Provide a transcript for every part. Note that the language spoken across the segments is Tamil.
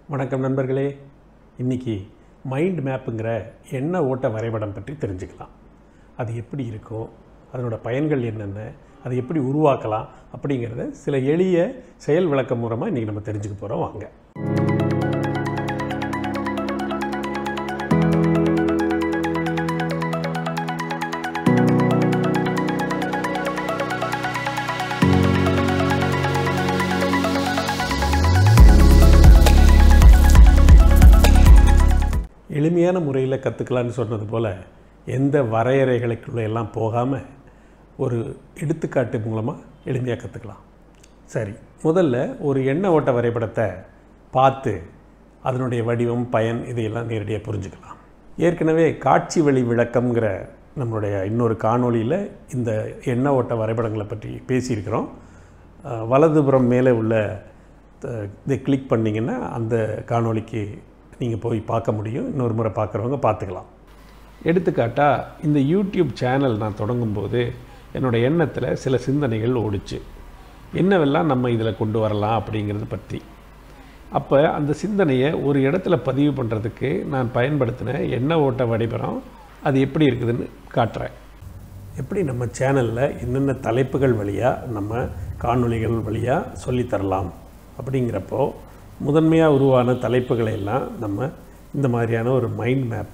வணக்கம் நண்பர்களே இன்றைக்கி மைண்ட் மேப்புங்கிற எண்ண ஓட்ட வரைபடம் பற்றி தெரிஞ்சுக்கலாம் அது எப்படி இருக்கும் அதனோட பயன்கள் என்னென்ன அதை எப்படி உருவாக்கலாம் அப்படிங்கிறத சில எளிய செயல் விளக்கம் மூலமாக இன்றைக்கி நம்ம தெரிஞ்சுக்க போகிறோம் வாங்க எளிமையான முறையில் கற்றுக்கலான்னு சொன்னது போல் எந்த வரையறைகளுக்குள்ள எல்லாம் போகாமல் ஒரு எடுத்துக்காட்டு மூலமாக எளிமையாக கற்றுக்கலாம் சரி முதல்ல ஒரு எண்ண ஓட்ட வரைபடத்தை பார்த்து அதனுடைய வடிவம் பயன் இதையெல்லாம் நேரடியாக புரிஞ்சுக்கலாம் ஏற்கனவே காட்சி வழி விளக்கம்ங்கிற நம்மளுடைய இன்னொரு காணொளியில் இந்த எண்ண ஓட்ட வரைபடங்களை பற்றி பேசியிருக்கிறோம் அஹ், வலதுபுறம் மேலே உள்ள த- இதை கிளிக் பண்ணிங்கன்னா அந்த காணொளிக்கு நீங்கள் போய் பார்க்க முடியும் இன்னொரு முறை பார்க்குறவங்க பார்த்துக்கலாம் எடுத்துக்காட்டாக இந்த யூடியூப் சேனல் நான் தொடங்கும்போது என்னோடய எண்ணத்தில் சில சிந்தனைகள் ஓடிச்சு என்னவெல்லாம் நம்ம இதில் கொண்டு வரலாம் அப்படிங்கிறத பற்றி அப்போ அந்த சிந்தனையை ஒரு இடத்துல பதிவு பண்ணுறதுக்கு நான் பயன்படுத்தின எண்ண ஓட்ட வடிவம் அது எப்படி இருக்குதுன்னு காட்டுறேன் எப்படி நம்ம சேனலில் என்னென்ன தலைப்புகள் வழியாக நம்ம காணொளிகள் வழியாக சொல்லித்தரலாம் அப்படிங்கிறப்போ முதன்மையாக உருவான தலைப்புகளை எல்லாம் நம்ம இந்த மாதிரியான ஒரு மைண்ட் மேப்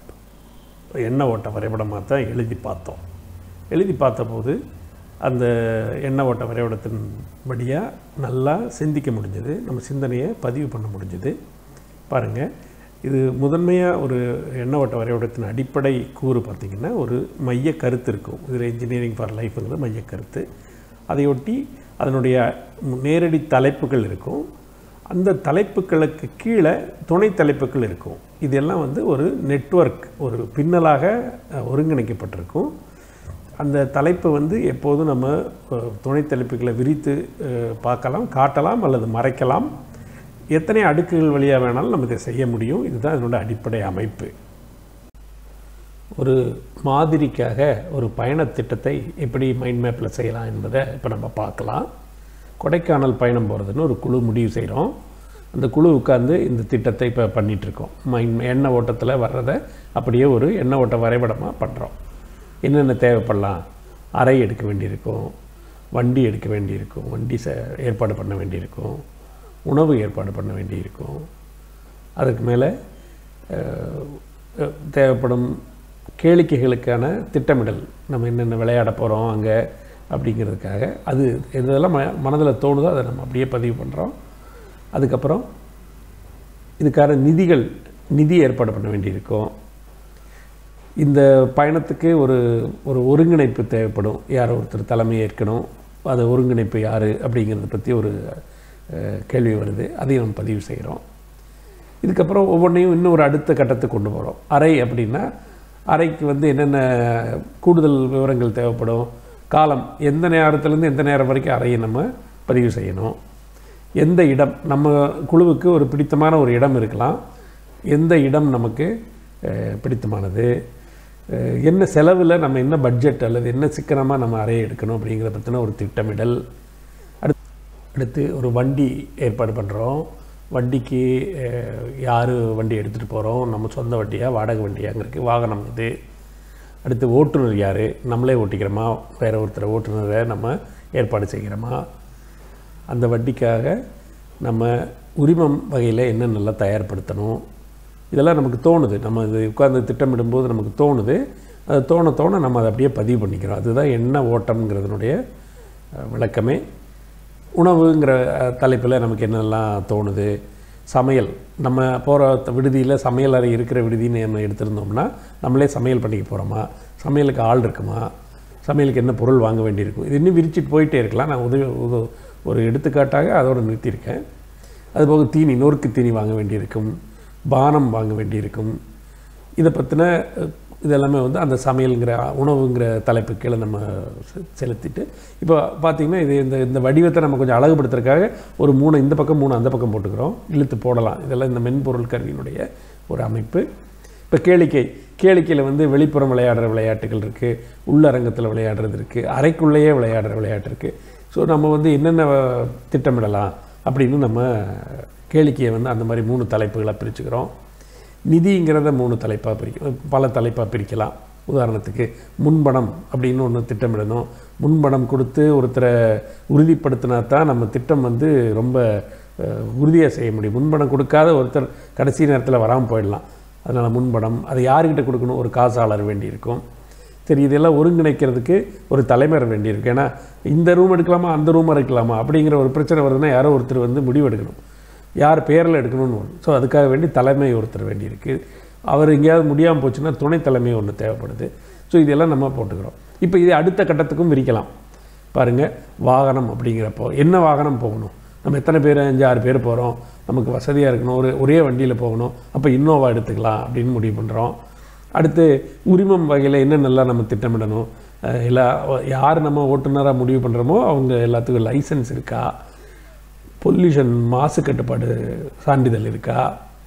எண்ண ஓட்ட வரைபடமாக தான் எழுதி பார்த்தோம் எழுதி பார்த்தபோது அந்த எண்ண ஓட்ட வரைபடத்தின் படியாக நல்லா சிந்திக்க முடிஞ்சது நம்ம சிந்தனையை பதிவு பண்ண முடிஞ்சது பாருங்கள் இது முதன்மையாக ஒரு எண்ண ஓட்ட வரைபடத்தின் அடிப்படை கூறு பார்த்திங்கன்னா ஒரு மைய கருத்து இருக்கும் இதில் இன்ஜினியரிங் ஃபார் லைஃப்ங்கிறது மைய கருத்து அதையொட்டி அதனுடைய நேரடி தலைப்புகள் இருக்கும் அந்த தலைப்புகளுக்கு கீழே துணை தலைப்புகள் இருக்கும் இதெல்லாம் வந்து ஒரு நெட்வொர்க் ஒரு பின்னலாக அஹ், ஒருங்கிணைக்கப்பட்டிருக்கும் அந்த தலைப்பை வந்து எப்போதும் நம்ம அஹ், துணை தலைப்புகளை விரித்து அஹ், பார்க்கலாம் காட்டலாம் அல்லது மறைக்கலாம் எத்தனை அடுக்குகள் வழியாக வேணாலும் நம்ம இதை செய்ய முடியும் இதுதான் இதனோட அடிப்படை அமைப்பு ஒரு மாதிரிக்காக ஒரு பயணத் திட்டத்தை எப்படி மைண்ட் மேப்பில் செய்யலாம் என்பதை இப்போ நம்ம பார்க்கலாம் கொடைக்கானல் பயணம் போகிறதுன்னு ஒரு குழு முடிவு செய்கிறோம் அந்த குழு உட்கார்ந்து இந்த திட்டத்தை இப்போ பண்ணிகிட்ருக்கோம் மைண்ட் எண்ணெய் ஓட்டத்தில் வர்றதை அப்படியே ஒரு எண்ணெய் ஓட்ட வரைபடமாக பண்ணுறோம் என்னென்ன தேவைப்படலாம் அறை எடுக்க வேண்டியிருக்கும் வண்டி எடுக்க வேண்டியிருக்கும் வண்டி ச ஏற்பாடு பண்ண வேண்டியிருக்கும் உணவு ஏற்பாடு பண்ண வேண்டியிருக்கும் அதுக்கு மேலே அஹ், அஹ், தேவைப்படும் கேளிக்கைகளுக்கான திட்டமிடல் நம்ம என்னென்ன விளையாட போகிறோம் அங்கே அப்படிங்கிறதுக்காக அது எதெல்லாம் ம மனதில் தோணுதோ அதை நம்ம அப்படியே பதிவு பண்ணுறோம் அதுக்கப்புறம் இதுக்கான நிதிகள் நிதி ஏற்பாடு பண்ண வேண்டியிருக்கும் இந்த பயணத்துக்கு ஒரு ஒரு ஒருங்கிணைப்பு தேவைப்படும் யார் ஒருத்தர் தலைமை ஏற்கணும் அது ஒருங்கிணைப்பு யார் அப்படிங்கிறத பற்றி ஒரு அஹ், கேள்வி வருது அதையும் நம்ம பதிவு செய்கிறோம் இதுக்கப்புறம் ஒவ்வொன்றையும் இன்னும் ஒரு அடுத்த கட்டத்துக்கு கொண்டு போகிறோம் அறை அப்படின்னா அறைக்கு வந்து என்னென்ன கூடுதல் விவரங்கள் தேவைப்படும் காலம் எந்த நேரத்துலேருந்து எந்த நேரம் வரைக்கும் அறையை நம்ம பதிவு செய்யணும் எந்த இடம் நம்ம குழுவுக்கு ஒரு பிடித்தமான ஒரு இடம் இருக்கலாம் எந்த இடம் நமக்கு அஹ், பிடித்தமானது அஹ், என்ன செலவில் நம்ம என்ன பட்ஜெட் அல்லது என்ன சிக்கனமாக நம்ம அறையை எடுக்கணும் அப்படிங்கிறத பற்றின ஒரு திட்டமிடல் அடுத்து அடுத்து ஒரு வண்டி ஏற்பாடு பண்ணுறோம் வண்டிக்கு யார் வண்டி எடுத்துகிட்டு போகிறோம் நம்ம சொந்த வண்டியா வாடகை வண்டியாங்கிறதுக்கு வாகனம் இது அடுத்து ஓட்டுநர் யார் நம்மளே ஓட்டிக்கிறோமா வேறு ஒருத்தர் ஓட்டுநரை நம்ம ஏற்பாடு செய்கிறோமா அந்த வண்டிக்காக நம்ம உரிமம் வகையில் என்னென்னலாம் தயார்படுத்தணும் இதெல்லாம் நமக்கு தோணுது நம்ம இது உட்கார்ந்து திட்டமிடும்போது நமக்கு தோணுது அது தோண தோண நம்ம அதை அப்படியே பதிவு பண்ணிக்கிறோம் அதுதான் என்ன ஓட்டம்ங்கிறதுனுடைய அஹ், விளக்கமே உணவுங்கிற தலைப்பில் நமக்கு என்னெல்லாம் தோணுது சமையல் நம்ம போகிற விடுதியில் சமையல் அறை இருக்கிற விடுதின்னு நம்ம எடுத்திருந்தோம்னா நம்மளே சமையல் பண்ணிக்க போகிறோமா சமையலுக்கு ஆள் இருக்குமா சமையலுக்கு என்ன பொருள் வாங்க வேண்டியிருக்கும் இது இன்னும் விரிச்சிட்டு போயிட்டே இருக்கலாம் நான் உதவி உத- ஒரு எடுத்துக்காட்டாக அதோடு நிறுத்தியிருக்கேன் அதுபோக தீனி நொறுக்கு தீனி வாங்க வேண்டியிருக்கும் பானம் வாங்க வேண்டியிருக்கும் இதை பற்றின இதெல்லாமே வந்து அந்த சமையலுங்கிற உணவுங்கிற தலைப்பு கீழே நம்ம செ- செலுத்திட்டு இப்போ பார்த்திங்கன்னா இது இந்த இந்த வடிவத்தை நம்ம கொஞ்சம் அழகுபடுத்துறதுக்காக ஒரு மூணு இந்த பக்கம் மூணு அந்த பக்கம் போட்டுக்கிறோம் இழுத்து போடலாம் இதெல்லாம் இந்த மென்பொருள் கருவியினுடைய ஒரு அமைப்பு இப்போ கேளிக்கை கேளிக்கையில் வந்து வெளிப்புறம் விளையாடுற விளையாட்டுகள் இருக்குது உள்ளரங்கத்தில் விளையாடுறது இருக்குது அறைக்குள்ளேயே விளையாடுற விளையாட்டு இருக்குது ஸோ நம்ம வந்து என்னென்ன திட்டமிடலாம் அப்படின்னு நம்ம கேளிக்கையை வந்து அந்த மாதிரி மூணு தலைப்புகளாக பிரிச்சுக்கிறோம் நிதிங்கிறத மூணு தலைப்பாக பிரிக்க பல தலைப்பாக பிரிக்கலாம் உதாரணத்துக்கு முன்பணம் அப்படின்னு ஒன்று திட்டமிடணும் முன்பணம் கொடுத்து ஒருத்தரை உறுதிப்படுத்தினா தான் நம்ம திட்டம் வந்து ரொம்ப உறுதியாக செய்ய முடியும் முன்பணம் கொடுக்காத ஒருத்தர் கடைசி நேரத்தில் வராமல் போயிடலாம் அதனால் முன்பணம் அதை யாருக்கிட்ட கொடுக்கணும் ஒரு காசாளர் வேண்டியிருக்கும் சரி இதெல்லாம் ஒருங்கிணைக்கிறதுக்கு ஒரு தலைவர் வேண்டியிருக்கு ஏன்னா இந்த ரூம் எடுக்கலாமா அந்த ரூம் எடுக்கலாமா அப்படிங்கிற ஒரு பிரச்சனை வருதுன்னா யாரோ ஒருத்தர் வந்து முடிவு எடுக்கணும் யார் பேரில் எடுக்கணும்னு ஒன்று ஸோ அதுக்காக வேண்டி தலைமை ஒருத்தர் வேண்டியிருக்கு அவர் எங்கேயாவது முடியாமல் போச்சுன்னா துணை தலைமை ஒன்று தேவைப்படுது ஸோ இதெல்லாம் நம்ம போட்டுக்கிறோம் இப்போ இதை அடுத்த கட்டத்துக்கும் விரிக்கலாம் பாருங்கள் வாகனம் அப்படிங்கிறப்போ என்ன வாகனம் போகணும் நம்ம எத்தனை பேர் அஞ்சு ஆறு பேர் போகிறோம் நமக்கு வசதியாக இருக்கணும் ஒரு ஒரே வண்டியில் போகணும் அப்போ இன்னோவா எடுத்துக்கலாம் அப்படின்னு முடிவு பண்ணுறோம் அடுத்து உரிமம் வகையில் என்னென்னலாம் நம்ம திட்டமிடணும் அஹ் எல்லா யார் நம்ம ஓட்டுநராக முடிவு பண்ணுறோமோ அவங்க எல்லாத்துக்கும் லைசன்ஸ் இருக்கா பொல்யூஷன் மாசு கட்டுப்பாடு சான்றிதழ் இருக்கா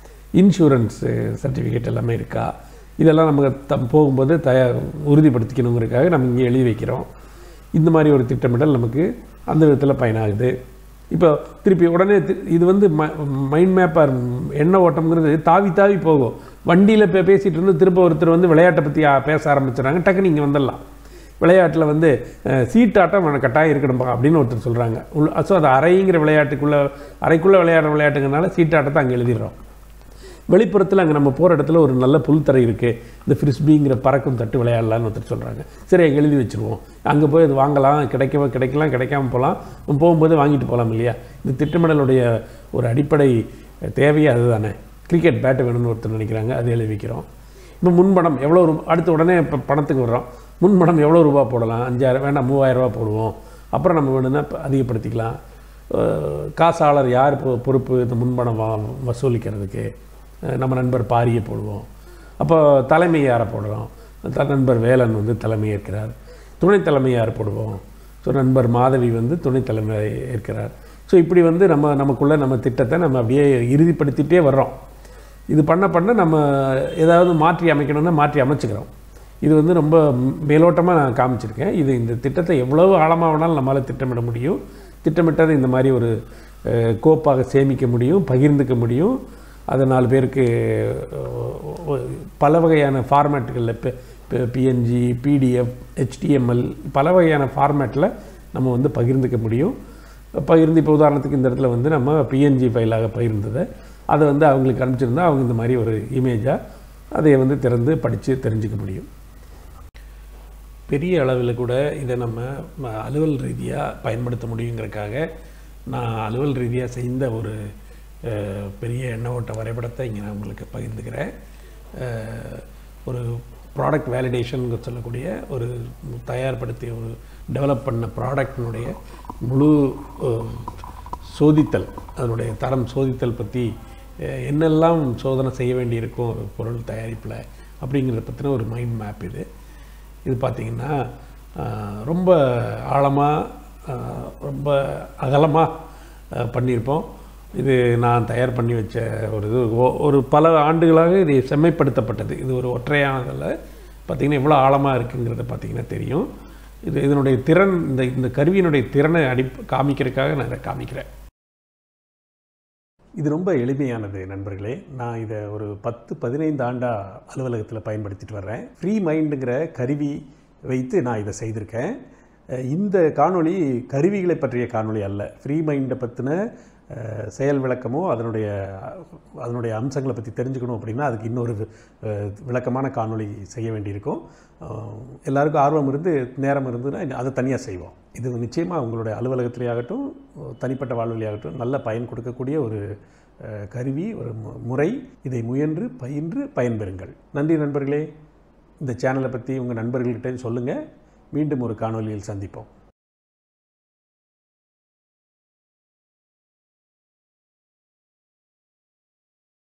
இன்சூரன்ஸு சர்டிஃபிகேட் எல்லாமே இருக்கா இதெல்லாம் நமக்கு தம் போகும்போது தயார் உறுதிப்படுத்திக்கணுங்கிறதுக்காக நம்ம இங்கே எழுதி வைக்கிறோம் இந்த மாதிரி ஒரு திட்டமிடல் நமக்கு அந்த விதத்தில் பயனாகுது இப்போ திருப்பி உடனே தி- இது வந்து ம மைண்ட் மேப்பாக எண்ண ஓட்டம்ங்கிறது தாவி தாவி போகும் வண்டியில் இப்போ பேசிகிட்டு இருந்து திரும்ப ஒருத்தர் வந்து விளையாட்டை பற்றி பேச ஆரம்பிச்சிடுறாங்க டக்குன்னு இங்கே வந்துடலாம் விளையாட்டில் வந்து அஹ், சீட்டாட்டம் உனக்கு கட்டாயம் இருக்கணும்பா அப்படின்னு ஒருத்தர் சொல்கிறாங்க உள் ஸோ அது அறைங்கிற விளையாட்டுக்குள்ளே அறைக்குள்ளே விளையாடுற விளையாட்டுங்கிறனால சீட்டாட்டத்தை அங்கே எழுதிடுறோம் வெளிப்புறத்தில் அங்கே நம்ம போகிற இடத்துல ஒரு நல்ல புல்தரை இருக்குது இந்த ஃப்ரிஸ்பிங்கிற பறக்கும் தட்டு விளையாடலான்னு ஒருத்தர் சொல்கிறாங்க சரி அங்கே எழுதி வச்சுருவோம் அங்கே போய் அது வாங்கலாம் கிடைக்கவோ கிடைக்கலாம் கிடைக்காம போகலாம் போகும்போது வாங்கிட்டு போகலாம் இல்லையா இந்த திட்டமிடலுடைய ஒரு அடிப்படை தேவையே அதுதானே கிரிக்கெட் பேட்டு வேணும்னு ஒருத்தர் நினைக்கிறாங்க அது எழுதி வைக்கிறோம் இப்போ முன்பணம் எவ்வளோ ரூ அடுத்த உடனே இப்போ பணத்துக்கு வர்றோம் முன்பணம் எவ்வளோ ரூபா போடலாம் அஞ்சாயிரம் வேண்டாம் மூவாயிரம் ரூபா போடுவோம் அப்புறம் நம்ம வேணும்னா இப்ப அதிகப்படுத்திக்கலாம் அஹ் காசாளர் யார் பொ- பொறுப்பு இந்த முன்பணம் வா வசூலிக்கிறதுக்கு அஹ் நம்ம நண்பர் பாரியை போடுவோம் அப்போ தலைமை யாரை போடுறோம் த- நண்பர் வேலன் வந்து தலைமை ஏற்கிறார் துணை தலைமை யார் போடுவோம் ஸோ நண்பர் மாதவி வந்து துணை தலைமை ஏற்கிறார் ஸோ இப்படி வந்து நம்ம நமக்குள்ளே நம்ம திட்டத்தை நம்ம அப்படியே இறுதிப்படுத்திட்டே வர்றோம் இது பண்ண பண்ண நம்ம ஏதாவது மாற்றி அமைக்கணும்னா மாற்றி அமைச்சுக்கிறோம் இது வந்து ரொம்ப மேலோட்டமாக நான் காமிச்சிருக்கேன் இது இந்த திட்டத்தை எவ்வளவு ஆழமாக வேணாலும் நம்மளால் திட்டமிட முடியும் திட்டமிட்டதை இந்த மாதிரி ஒரு அஹ், கோப்பாக சேமிக்க முடியும் பகிர்ந்துக்க முடியும் அதை நாலு பேருக்கு அஹ், பல வகையான ஃபார்மேட்டுகளில் இப்போ பிஎன்ஜி பிடிஎஃப் ஹெச்டிஎம்எல் பல வகையான ஃபார்மேட்டில் நம்ம வந்து பகிர்ந்துக்க முடியும் பகிர்ந்து இப்போ உதாரணத்துக்கு இந்த இடத்துல வந்து நம்ம பிஎன்ஜி ஃபைலாக பகிர்ந்ததை அதை வந்து அவங்களுக்கு அனுப்பிச்சிருந்தா அவங்க இந்த மாதிரி ஒரு இமேஜாக அதை வந்து திறந்து படித்து தெரிஞ்சுக்க முடியும் பெரிய அளவில் கூட இதை நம்ம ம- அலுவல் ரீதியாக பயன்படுத்த முடியுங்கிறதுக்காக நான் அலுவல் ரீதியாக செய்த ஒரு அஹ், பெரிய எண்ண ஓட்ட வரைபடத்தை இங்கே நான் உங்களுக்கு பகிர்ந்துக்கிறேன் அஹ், ஒரு ப்ராடக்ட் வேலிடேஷன் சொல்லக்கூடிய ஒரு தயார்படுத்திய ஒரு டெவலப் பண்ண ப்ராடக்டினுடைய முழு அஹ், சோதித்தல் அதனுடைய தரம் சோதித்தல் பற்றி அஹ், என்னெல்லாம் சோதனை செய்ய வேண்டியிருக்கும் ஒரு பொருள் தயாரிப்பில் அப்படிங்கிறத பற்றின ஒரு மைண்ட் மேப் இது இது பார்த்திங்கன்னா ஆஹ், ரொம்ப ஆழமாக ரொம்ப அகலமாக பண்ணியிருப்போம் இது நான் தயார் பண்ணி வச்ச ஒரு இது ஒ- ஒரு பல ஆண்டுகளாக இது செம்மைப்படுத்தப்பட்டது இது ஒரு ஒற்றையானதில் பார்த்திங்கன்னா எவ்வளோ ஆழமாக இருக்குங்கிறத பார்த்திங்கன்னா தெரியும் இது இதனுடைய திறன் இந்த இந்த கருவியினுடைய திறனை அடி காமிக்கிறதுக்காக நான் இதை காமிக்கிறேன் இது ரொம்ப எளிமையானது நண்பர்களே நான் இதை ஒரு பத்து பதினைந்து ஆண்டாக அலுவலகத்தில் பயன்படுத்திட்டு வர்றேன் ஃப்ரீ மைண்டுங்கிற கருவி வைத்து நான் இதை செய்திருக்கேன் அஹ் இந்த காணொளி கருவிகளை பற்றிய காணொளி அல்ல ஃப்ரீ மைண்டை பற்றின அஹ், செயல் விளக்கமோ அதனுடைய அதனுடைய அம்சங்களை பற்றி தெரிஞ்சுக்கணும் அப்படின்னா அதுக்கு இன்னொரு அஹ், விளக்கமான காணொளி செய்ய வேண்டியிருக்கும் அஹ், எல்லாருக்கும் ஆர்வம் இருந்து நேரம் இருந்ததுன்னா அதை தனியாக செய்வோம் இது நிச்சயமாக உங்களுடைய அலுவலகத்திலே ஆகட்டும் தனிப்பட்ட வாழ்விலே ஆகட்டும் நல்ல பயன் கொடுக்கக்கூடிய ஒரு அஹ், கருவி ஒரு மு- முறை இதை முயன்று பயின்று பயன்பெறுங்கள் நன்றி நண்பர்களே இந்த சேனலை பற்றி உங்கள் நண்பர்கள்கிட்ட சொல்லுங்கள் மீண்டும் ஒரு காணொளியில் சந்திப்போம்